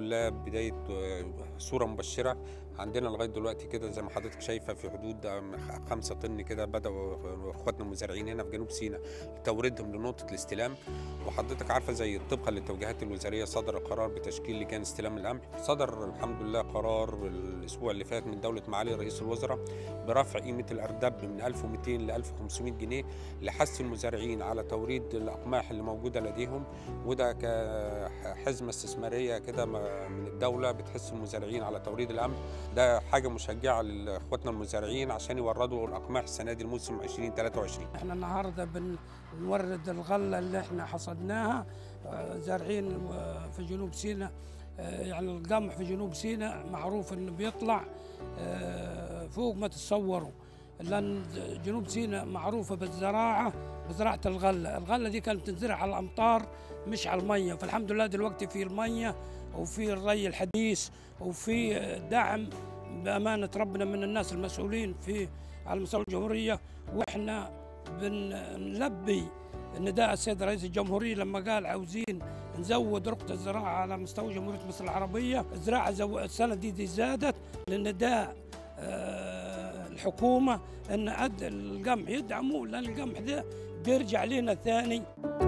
لله بدايه آه، صوره مبشره عندنا لغايه دلوقتي كده زي ما حضرتك شايفه في حدود آه، خمسة طن كده بداوا اخواتنا المزارعين هنا في جنوب سيناء توريدهم لنقطه الاستلام وحضرتك عارفه زي طبقا للتوجيهات الوزاريه صدر قرار بتشكيل لجان استلام القمح صدر الحمد لله قرار الاسبوع اللي فات من دوله معالي رئيس الوزراء برفع قيمه الاردب من 1200 ل 1500 جنيه لحث المزارعين على توريد الاقماح اللي موجوده لديهم وده كحزمه استثماريه كده من الدوله بتحث المزارعين على توريد القمح ده حاجه مشجعه لاخواتنا المزارعين عشان يوردوا الاقماح السنه دي الموسم 2023 احنا النهارده بن- بنورد الغله اللي احنا حصدناها آه، زارعين آه، في جنوب سيناء آه، يعني القمح في جنوب سيناء معروف انه بيطلع آه، فوق ما تتصوروا لان جنوب سيناء معروفه بالزراعه بزراعه الغله، الغله دي كانت تنزرع على الامطار مش على الميه، فالحمد لله دلوقتي في الميه وفي الري الحديث وفي دعم بامانه ربنا من الناس المسؤولين في على مستوى الجمهوريه واحنا بنلبي نداء السيد رئيس الجمهورية لما قال عاوزين نزود رقة الزراعة على مستوى جمهورية مصر العربية الزراعة زو... السنة دي, دي زادت لنداء آه، الحكومة أن أد القمح يدعموا لأن القمح ده بيرجع لنا ثاني